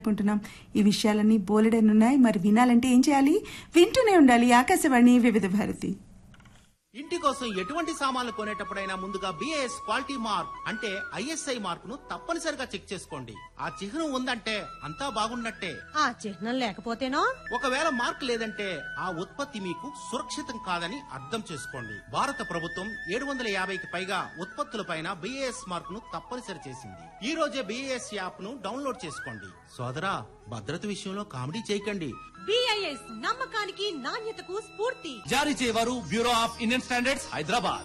అనుకుంటున్నాం ఈ విషయాలన్నీ బోలెడనున్నాయి మరి వినాలంటే ఏం చేయాలి వింటూనే ఉండాలి ఆకాశవాణి వివిధ భారతి ఇంటి కోసం ఎటువంటి సామాన్లు కొనేటప్పుడైనా ముందుగా బిఏఎస్ క్వాలిటీ మార్క్ అంటే ఐఎస్ఐ మార్క్ ను తప్పనిసరిగా చెక్ చేసుకోండి ఆ చిహ్నం ఉందంటే అంతా బాగున్నట్టే ఆ చిహ్నం లేకపోతేనో ఒకవేళ మార్క్ లేదంటే ఆ ఉత్పత్తి మీకు సురక్షితం కాదని అర్థం చేసుకోండి భారత ప్రభుత్వం ఏడు వందల యాభైకి పైగా ఉత్పత్తులపైన బిఏఎస్ మార్క్ ను తప్పనిసరి చేసింది ఈ రోజే బిఏఎస్ యాప్ ను డౌన్లోడ్ చేసుకోండి సోదరా భద్రత విషయంలో కామెడీ చేయకండి బిఐఎస్ నమ్మకానికి నాణ్యతకు స్ఫూర్తి జారీ చేయవారు bureau of Indian standards Hyderabad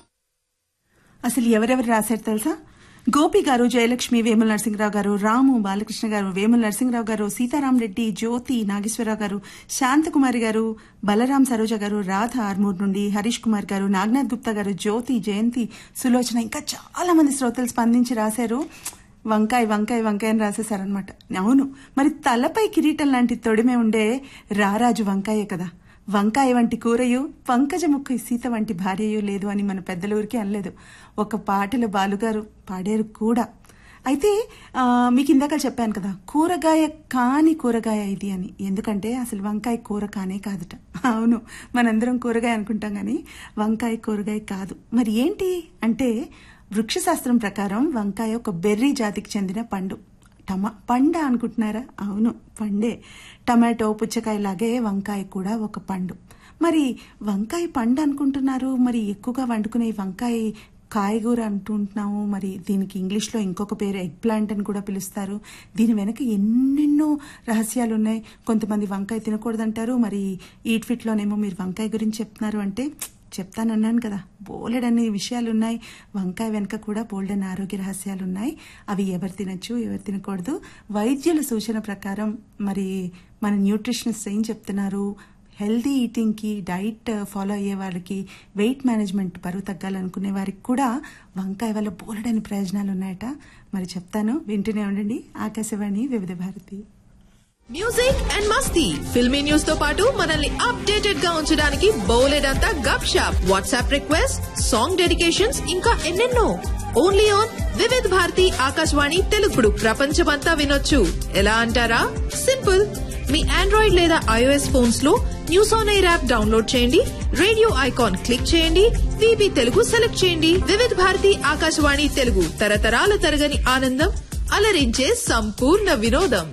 అసలు ఎవరెవరు రాశారు తెలుసా గోపి గారు జయలక్ష్మి వేముల నరసింహరావు గారు రాము బాలకృష్ణ గారు వేముల నరసింహరావు గారు సీతారాం రెడ్డి జ్యోతి నాగేశ్వరరావు గారు శాంతకుమారి గారు బలరాం సరోజ గారు రాధ ఆర్మూర్ నుండి హరీష్ కుమార్ గారు నాగనాథ్ గుప్తా గారు జ్యోతి జయంతి సులోచన ఇంకా చాలా మంది శ్రోతలు స్పందించి రాశారు వంకాయ వంకాయ వంకాయ అని రాసేశారనమాట అవును మరి తలపై కిరీటం లాంటి తొడిమే ఉండే రారాజు వంకాయే కదా వంకాయ వంటి కూరయు పంకజ ముక్కు సీత వంటి భార్యయు లేదు అని మన పెద్దల ఊరికి అనలేదు ఒక పాటలో బాలుగారు పాడారు కూడా అయితే ఆ, మీకు ఇందాక చెప్పాను కదా కూరగాయ కాని కూరగాయ ఇది అని ఎందుకంటే అసలు వంకాయ కూర కానే కాదుట అవును మనందరం కూరగాయ అనుకుంటాం కానీ వంకాయ కూరగాయ కాదు మరి ఏంటి అంటే వృక్షశాస్త్రం ప్రకారం వంకాయ ఒక బెర్రీ జాతికి చెందిన పండు టమా పండ అనుకుంటున్నారా అవును పండే టమాటో పుచ్చకాయ లాగే వంకాయ కూడా ఒక పండు మరి వంకాయ పండు అనుకుంటున్నారు మరి ఎక్కువగా వండుకునే ఈ వంకాయ కాయగూర అంటుంటున్నాము మరి దీనికి ఇంగ్లీష్లో ఇంకొక పేరు ఎగ్ ప్లాంట్ అని కూడా పిలుస్తారు దీని వెనక ఎన్నెన్నో రహస్యాలు ఉన్నాయి కొంతమంది వంకాయ తినకూడదంటారు మరి ఈట్ ఫిట్లోనేమో మీరు వంకాయ గురించి చెప్తున్నారు అంటే చెప్తానన్నాను కదా బోలెడన్ని విషయాలు ఉన్నాయి వంకాయ వెనక కూడా బోల్డని ఆరోగ్య రహస్యాలు ఉన్నాయి అవి ఎవరు తినచ్చు ఎవరు తినకూడదు వైద్యుల సూచన ప్రకారం మరి మన న్యూట్రిషనిస్ట్ ఏం చెప్తున్నారు హెల్దీ ఈటింగ్కి డైట్ ఫాలో అయ్యే వాళ్ళకి వెయిట్ మేనేజ్మెంట్ బరువు తగ్గాలనుకునే వారికి కూడా వంకాయ వల్ల బోలెడని ప్రయోజనాలు ఉన్నాయట మరి చెప్తాను వింటూనే ఉండండి ఆకాశవాణి వివిధ భారతి మ్యూజిక్ అండ్ మస్తీ ఫిల్మీ న్యూస్ తో పాటు మనల్ని అప్డేటెడ్ గా ఉంచడానికి బోలెడంతా గప్ షాప్ వాట్సాప్ రిక్వెస్ట్ సాంగ్ డెడికేషన్స్ ఇంకా ఎన్నెన్నో ఓన్లీ ఆన్ వివిధ్ భారతి ఆకాశవాణి తెలుగుడు ప్రపంచమంతా వినొచ్చు ఎలా అంటారా సింపుల్ మీ ఆండ్రాయిడ్ లేదా ఐఓఎస్ ఫోన్స్ లో news on air app download చేయండి రేడియో ఐకాన్ క్లిక్ చేయండి విబి తెలుగు సెలెక్ట్ చేయండి వివిధ్ భారతి ఆకాశవాణి తెలుగు తరతరాల తరగని ఆనందం అలరించే సంపూర్ణ వినోదం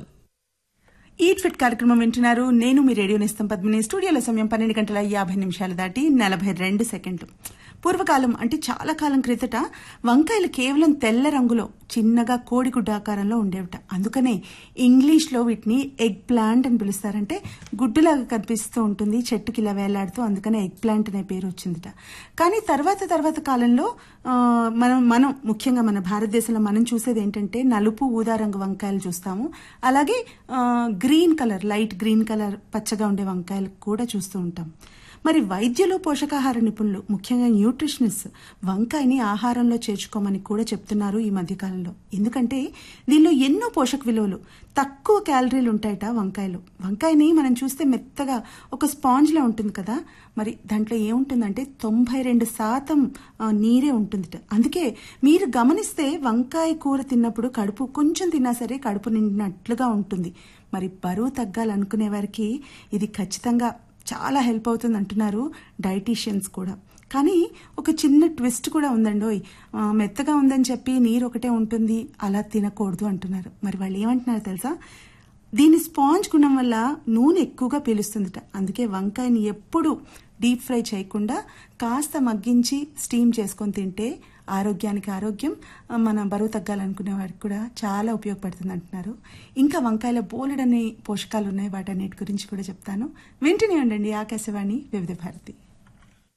ఈట్ ఫిట్ కార్యక్రమం వింటున్నారు నేను మీ రేడియో నిస్తం పద్మిని స్టూడియోలో సమయం పన్నెండు గంటల యాభై నిమిషాలు దాటి నలభై రెండు సెకండ్లు పూర్వకాలం అంటే చాలా కాలం క్రితట వంకాయలు కేవలం తెల్ల రంగులో చిన్నగా కోడిగుడ్డ ఆకారంలో ఉండేవిట అందుకనే ఇంగ్లీష్లో వీటిని ఎగ్ ప్లాంట్ అని పిలుస్తారంటే గుడ్డులాగా కనిపిస్తూ ఉంటుంది చెట్టుకి ఇలా వేలాడుతూ అందుకనే ఎగ్ ప్లాంట్ అనే పేరు వచ్చిందిట కానీ తర్వాత తర్వాత కాలంలో ఆ, మనం మనం ముఖ్యంగా మన భారతదేశంలో మనం చూసేది ఏంటంటే నలుపు ఊదా రంగు వంకాయలు చూస్తాము అలాగే ఆ, green colour light green colour పచ్చగా ఉండే వంకాయలు కూడా చూస్తూ ఉంటాం మరి వైద్యులు పోషకాహార నిపుణులు ముఖ్యంగా న్యూట్రిషనిస్ట్ వంకాయని ఆహారంలో చేర్చుకోమని కూడా చెప్తున్నారు ఈ మధ్యకాలంలో ఎందుకంటే దీనిలో ఎన్నో పోషక విలువలు తక్కువ క్యాలరీలు ఉంటాయట వంకాయలు వంకాయని మనం చూస్తే మెత్తగా ఒక స్పాంజ్లా ఉంటుంది కదా మరి దాంట్లో ఏముంటుందంటే తొంభై రెండు శాతం ఆ, నీరే ఉంటుందిట అందుకే మీరు గమనిస్తే వంకాయ కూర తిన్నప్పుడు కడుపు కొంచెం తిన్నా సరే కడుపు నిండినట్లుగా ఉంటుంది మరి బరువు తగ్గాలనుకునే వారికి ఇది ఖచ్చితంగా చాలా హెల్ప్ అవుతుంది అంటున్నారు డైటీషియన్స్ కూడా కానీ ఒక చిన్న ట్విస్ట్ కూడా ఉందండోయ్ ఆ, మెత్తగా ఉందని చెప్పి నీరు ఒకటే ఉంటుంది అలా తినకూడదు అంటున్నారు మరి వాళ్ళు ఏమంటున్నారు తెలుసా దీని స్పాంజ్ గుణం వల్ల నూనె ఎక్కువగా పీలుస్తుందట అందుకే వంకాయని ఎప్పుడు డీప్ ఫ్రై చేయకుండా కాస్త మగ్గించి స్టీమ్ చేసుకొని తింటే ఆరోగ్యానికి ఆరోగ్యం ఆ, మన బరువు తగ్గాలనుకునే వారికి కూడా చాలా ఉపయోగపడుతుంది అంటున్నారు ఇంకా వంకాయలో బోలెడని పోషకాలు ఉన్నాయి వాటన్నిటి గురించి కూడా చెప్తాను వింటూనే ఉండండి ఆకాశవాణి వివిధ భారతి